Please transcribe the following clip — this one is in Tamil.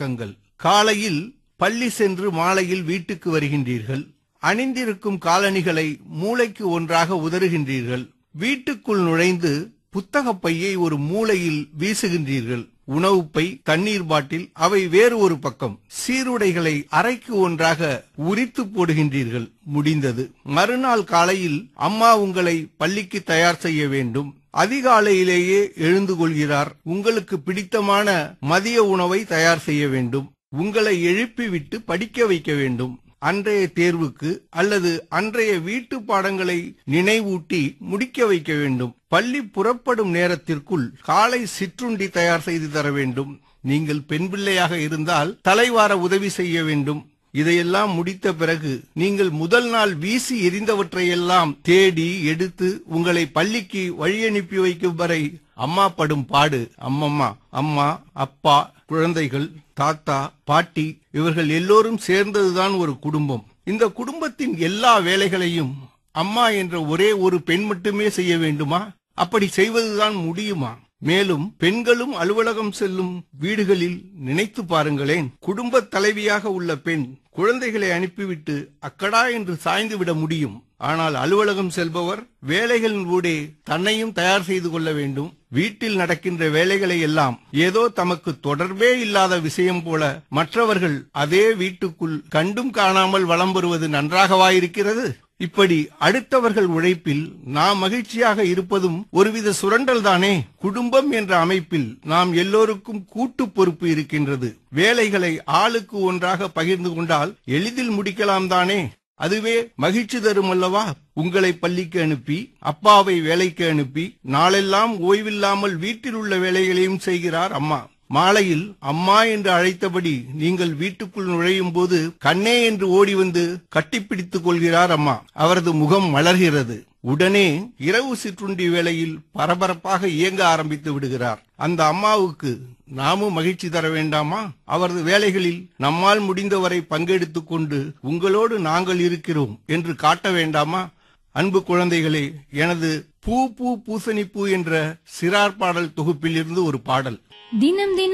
வழக்கங்கள் காலையில் பள்ளி சென்று மாலையில் வீட்டுக்கு வருகின்றீர்கள் அணிந்திருக்கும் காலணிகளை மூளைக்கு ஒன்றாக உதறுகின்றீர்கள் வீட்டுக்குள் நுழைந்து புத்தகப் பையை ஒரு மூலையில் வீசுகின்றீர்கள் உணவுப்பை தண்ணீர் பாட்டில் அவை வேறு ஒரு பக்கம் சீருடைகளை அறைக்கு ஒன்றாக உரித்து போடுகின்றீர்கள் முடிந்தது மறுநாள் காலையில் அம்மா உங்களை பள்ளிக்கு தயார் செய்ய வேண்டும் அதிகாலையிலேயே எழுந்து கொள்கிறார் உங்களுக்கு பிடித்தமான மதிய உணவை தயார் செய்ய வேண்டும் உங்களை எழுப்பிவிட்டு படிக்க வைக்க வேண்டும் அன்றைய தேர்வுக்கு அல்லது அன்றைய வீட்டு பாடங்களை நினைவூட்டி முடிக்க வைக்க வேண்டும் பள்ளி புறப்படும் நேரத்திற்குள் காலை சிற்றுண்டி தயார் செய்து தர வேண்டும் நீங்கள் பெண் பிள்ளையாக இருந்தால் தலைவார உதவி செய்ய வேண்டும் இதையெல்லாம் முடித்த பிறகு நீங்கள் முதல் நாள் வீசி எறிந்தவற்றையெல்லாம் தேடி எடுத்து உங்களை பள்ளிக்கு வழியனுப்பி வைக்கும் வரை அம்மா படும் பாடு அம்மம்மா அம்மா அப்பா குழந்தைகள் தாத்தா பாட்டி இவர்கள் எல்லோரும் சேர்ந்ததுதான் ஒரு குடும்பம் இந்த குடும்பத்தின் எல்லா வேலைகளையும் அம்மா என்ற ஒரே ஒரு பெண் மட்டுமே செய்ய வேண்டுமா அப்படி செய்வதுதான் முடியுமா மேலும் பெண்களும் அலுவலகம் செல்லும் வீடுகளில் நினைத்து பாருங்களேன் குடும்ப தலைவியாக உள்ள பெண் குழந்தைகளை அனுப்பிவிட்டு அக்கடா என்று சாய்ந்து விட முடியும் ஆனால் அலுவலகம் செல்பவர் வேலைகளின் ஊடே தன்னையும் தயார் செய்து கொள்ள வேண்டும் வீட்டில் நடக்கின்ற வேலைகளை எல்லாம் ஏதோ தமக்கு தொடர்பே இல்லாத விஷயம் போல மற்றவர்கள் அதே வீட்டுக்குள் கண்டும் காணாமல் வலம் வருவது நன்றாகவாயிருக்கிறது இப்படி அடுத்தவர்கள் உழைப்பில் நாம் மகிழ்ச்சியாக இருப்பதும் ஒருவித சுரண்டல் தானே குடும்பம் என்ற அமைப்பில் நாம் எல்லோருக்கும் கூட்டு பொறுப்பு இருக்கின்றது வேலைகளை ஆளுக்கு ஒன்றாக பகிர்ந்து கொண்டால் எளிதில் முடிக்கலாம் தானே அதுவே மகிழ்ச்சி தரும் அல்லவா உங்களை பள்ளிக்கு அனுப்பி அப்பாவை வேலைக்கு அனுப்பி நாளெல்லாம் ஓய்வில்லாமல் வீட்டில் உள்ள வேலைகளையும் செய்கிறார் அம்மா மாலையில் அம்மா என்று அழைத்தபடி நீங்கள் வீட்டுக்குள் நுழையும் போது கண்ணே என்று ஓடி வந்து கட்டிப்பிடித்துக் கொள்கிறார் அம்மா அவரது முகம் மலர்கிறது உடனே இரவு சிற்றுண்டி வேளையில் பரபரப்பாக இயங்க ஆரம்பித்து விடுகிறார் அந்த அம்மாவுக்கு நாமும் மகிழ்ச்சி தர வேண்டாமா அவரது வேலைகளில் நம்மால் முடிந்தவரை பங்கெடுத்துக் கொண்டு உங்களோடு நாங்கள் இருக்கிறோம் என்று காட்ட வேண்டாமா அன்பு குழந்தைகளே எனது பூ பூ பூசணி பூ என்ற சிறார் பாடல் தொகுப்பில் இருந்து ஒரு பாடல் தினம் தினம்